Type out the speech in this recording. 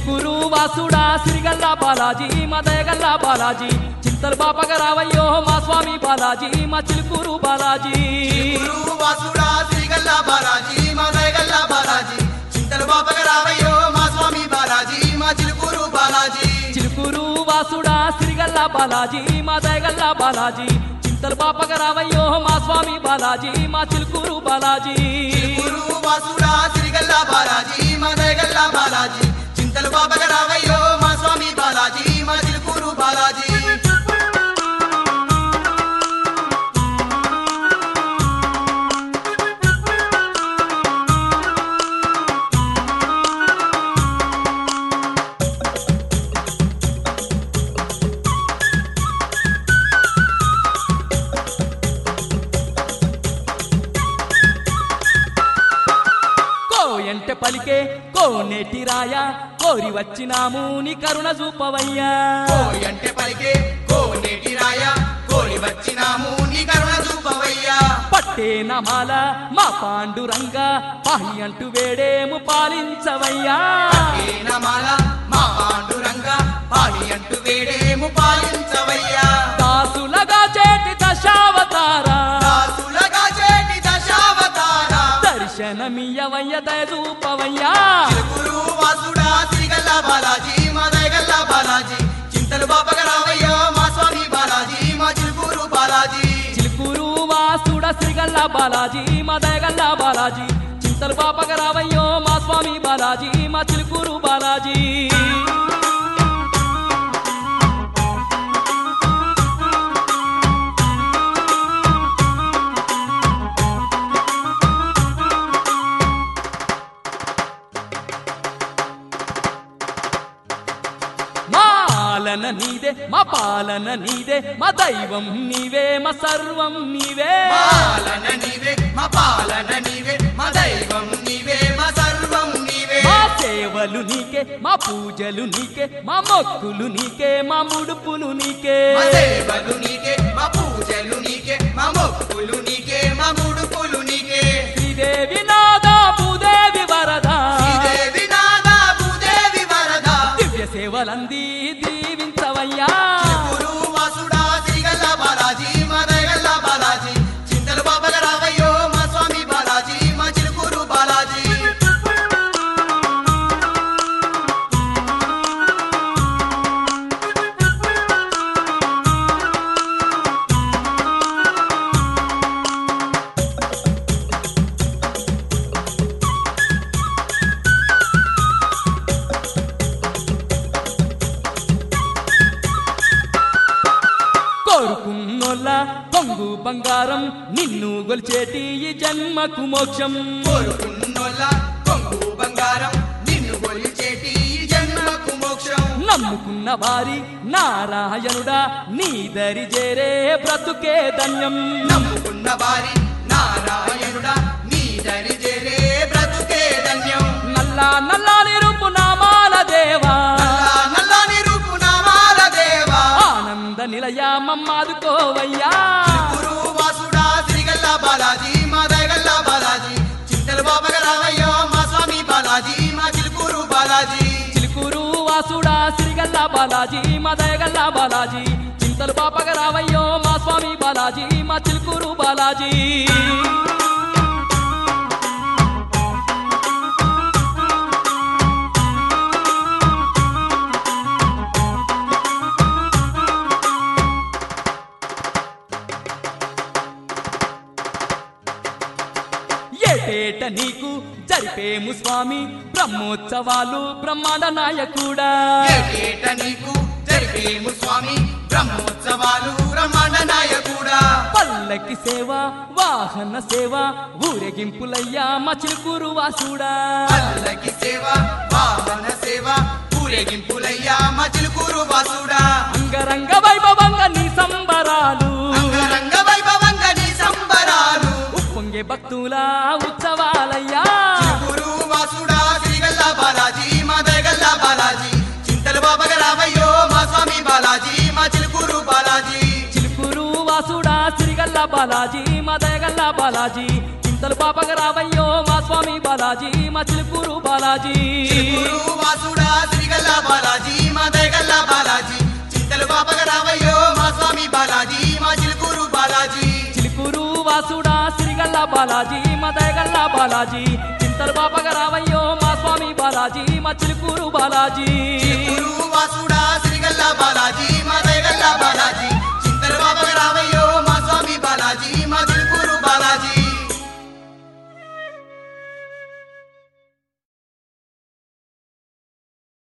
చిలుకూరు వాసుడా సిరిగల్ల బాలాజీ మా దయగల్ల బాలాజీ చింతలు బాపగ రావయ్యో మా స్వామి బాలాజీ మా చిలుకూరు బాలాజీ గురువు వాసుడా శ్రీగల్లా బాలాజీ మా దయగల్లా బాలాజీ చింతలు బాపగ రావయ్యో మా స్వామి బాలాజీ మా చిలుకూరు బాలాజీ చిలుకూరు వాసుడా సిరిగల్ల బాలాజీ మా దయగల్ల బాలాజీ చింతలు బాపగ రావయ్యో మా స్వామి బాలాజీ మా చిలుకూరు బాలాజీ గురువు వాసుడా శ్రీగల్లా బాలాజీ మా దయగల్లా బాలాజీ చింతలు బాపగ రావయ్యో మా స్వామి బాలాజీ మా చిలుకూరు బాలాజీ కోయంటే పలికే కోనేటి రాయ కోరి వచ్చినాము నీ కరుణ చూపవయ్యా కోయంటే పలికే కోనేటి రాయ కోరి వచ్చినాము నీ కరుణ చూపవయ్యా పట్టే నమాల మా పాండురంగ పాహి అంటూ వేడేము పాలించవయ్యా ఏ నమాల మా పాండురంగ పాడి అంటూ వేడేము పాలించవయ్యా దాసులగా చేటి దశావతారా దాసులగా చేటి దశావతార దర్శనమియవయ్య దయచూపవయ్యా గురు వాసుడా శ్రీగల్లా బాలాజీ మా దయగల్లా బాలాజీ చింతలు బాపగ రావయ్యో మా స్వామి బాలాజీ మా చిలుకూరు బాలాజీ చిలుకూరు వాసుడ శ్రీగల్ల బాలాజీ మా దయగల్ల బాలాజీ చింతలు పాపగ రావయ్యో మా స్వామి బాలాజీ మా చిలుకూరు బాలాజీ మా పాలన నీదే మా పాలన నీదే మా దైవం నీవే మా సర్వం నీవే పాలన నీవే మా పాలన నీవే మా దైవం నీవే మా సర్వం నీవే మా సేవలు నీకే మా పూజలు నీకే మా మొక్కులు నీకే మా ముడుపులు నీకే మా సేవలు నీకే మా పూజలు నీకే మా మొక్కులు నీకే మా ముడుపులు నీకే శ్రీదేవి నాదా భూదేవి వరద శ్రీదేవి నాదా భూదేవి వరద దివ్య సేవలంది దీవించవయ్యా గురు వాసుడా శ్రీగల్ల బాలాజీ మా దయగల్ల బాలాజీ చింతలు బాబగ రావయ్యో మా స్వామి బాలాజీ మా చిలుకూరు బాలాజీ కోరుకున్నోళ్ళ కొంగు బంగారం నిన్ను గొలిచేటి ఈ జన్మకు మోక్షం కోరుకున్నోళ్ళ కొంగు బంగారం నిన్ను కొలిచేటి ఈ జన్మకు మోక్షం నమ్ముకున్న వారి నారాయణుడా నీ దరి చేరే బ్రతుకే ధన్యం నమ్ముకున్న వారి నారాయణుడా నీ దరి చేరే బ్రతుకే ధన్యం నల్లా నల్లాని రూపు నామాల దేవా నల్లా నల్లని రూపు నామాల దేవా ఆనంద నిలయ మమ్మాదుకోవయ్యా గురు వాసుడా శ్రీగల్ల బాలాజీ మా దయగల్ల బాలాజీ చింతలు బాబగ రావయ్యో మా స్వామి బాలాజీ మా చిలుకూరు బాలాజీ చిలుకూరు వాసుడా సిరిగల్ల బాలాజీ మా దయగల్ల బాలాజీ చింతలు పాపగ రావయ్యో మా స్వామి బాలాజీ మా చిలుకూరు బాలాజీ ఏటేట నీకు జరిపేము స్వామి బ్రహ్మోత్సవాలు బ్రహ్మాండ నాయకుడా ఏటేట నీకు జరిపేము స్వామి బ్రహ్మోత్సవాలు బ్రహ్మాండ నాయకుడా పల్లకి సేవ వాహన సేవ ఊరేగింపులయ్యా మా చిలుకూరు వాసుడా పల్లకి సేవ వాహన సేవ ఊరేగింపులయ్యా మా చిలుకూరు వాసుడా అంగరంగ వైభవంగా నీ సంబరాలు అంగరంగ వైభవంగా నీ సంబరాలు ఉప్పొంగే భక్తుల ఉత్సవాలయ్యా గురు వాసుడా శ్రీగల్ల బాలాజీ మా దయగల్ల బాలాజీ చింతలు బాబగ రావయ్యో మా స్వామి బాలాజీ మా చిలుకూరు బాలాజీ చిలుకూరు వాసుడా సిరిగల్ల బాలాజీ మా దయగల్ల బాలాజీ చింతలు పాపగ రావయ్యో మా స్వామి బాలాజీ మా చిలుకూరు బాలాజీ గురు వాసుడా శ్రీగల్లా బాలాజీ మా దయగల్లా బాలాజీ చింతలు బాపగ రావయ్యో మా స్వామి బాలాజీ మా చిలుకూరు బాలాజీ చిలుకూరు వాసుడా సిరిగల్ల బాలాజీ మా దయగల్ల బాలాజీ చింతలు బాపగ రావయ్యో మా స్వామి బాలాజీ మా చిలుకూరు బాలాజీ గురు వాసుడా శ్రీగల్లా బాలాజీ